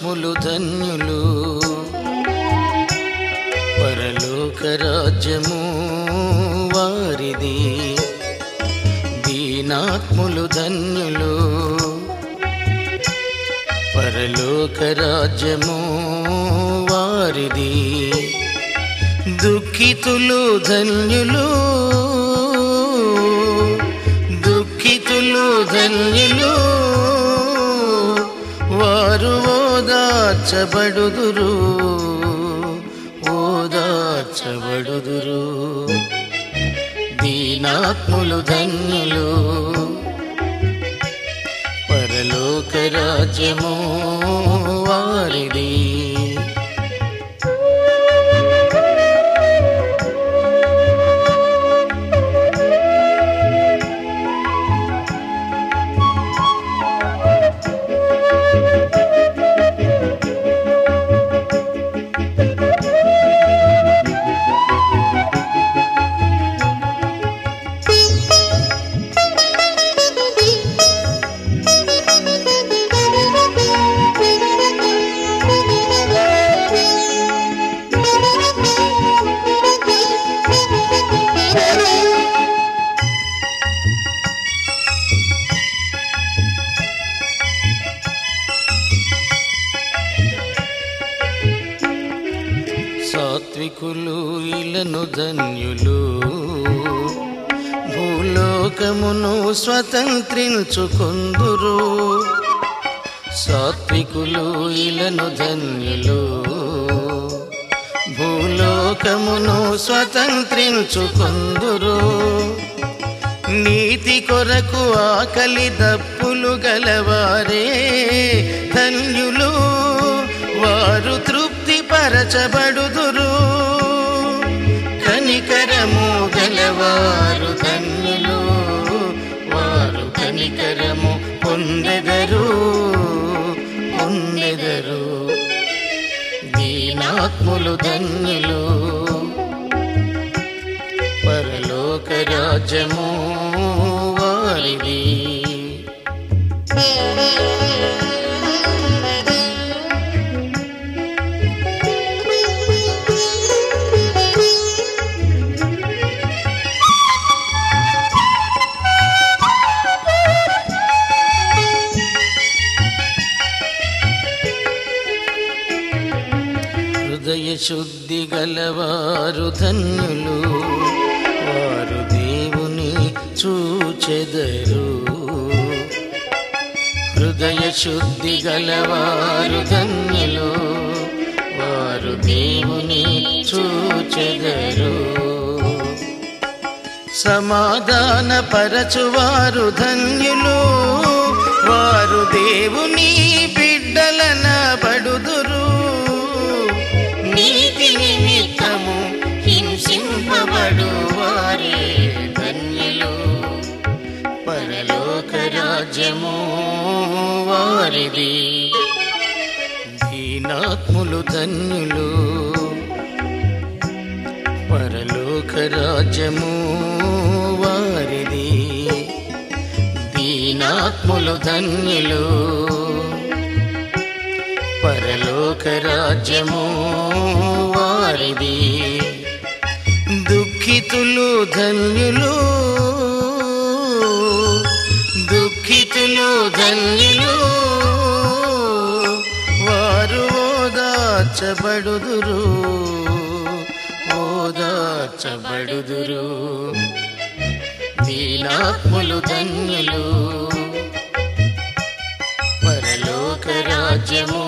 దీనాత్ములు ధన్యులు పరలోక రాజ్యము వారిది దీనాత్ములు ధన్యులు పరలోక రాజ్యము వారిది దుఃఖితులు ధన్యులు దుఃఖితులు ధన్యులు వారు ఓదార్చబడుదురు ఓదార్చబడుదురు దీనాత్ములు ధన్యులు పరలోక రాజ్యము వారిది సాత్వికులు ఇలను ధన్యులు భూలోకమును స్వతంత్రించుకుందురు సాత్వికులు ఇలను ధన్యులు భూలోకమును స్వతంత్రించుకుందురు నీతి కొరకు ఆకలి దప్పులు గలవారే ధన్యులు వారు తృప్తి పరచబడుదురు కనికరము గలవారు ధన్యులు వారు కనికరము పొందెదరు పొందెదరు దీనాత్ములు ధన్యులు పరలోక రాజ్యము వారిది హృదయ శుద్ధి గలవారు ధన్యులు వారు దేవుని చూచెదరు హృదయ శుద్ధి గలవారు ధన్యులు వారు దేవుని చూచెదరు సమాధాన పరచువారు ధన్యులు వారు దేవుని బిడ్డలన పడుదురు నీతి నిమిత్తము హింసింపబడు వారే ధన్యులు పరలోక రాజ్యము వారిది దీనాత్ములు ధన్యులు పరలోక రాజ్యము వారిది దీనాత్ములు ధన్యులు పరలోక రాజ్యము వారిది దుఃఖితులు ధన్యులు దుఃఖితులు ధన్యులు వారు ఓదార్చబడుదురు ఓదార్చబడుదురు దీనాత్ములు ధన్యులు పరలోక రాజ్యము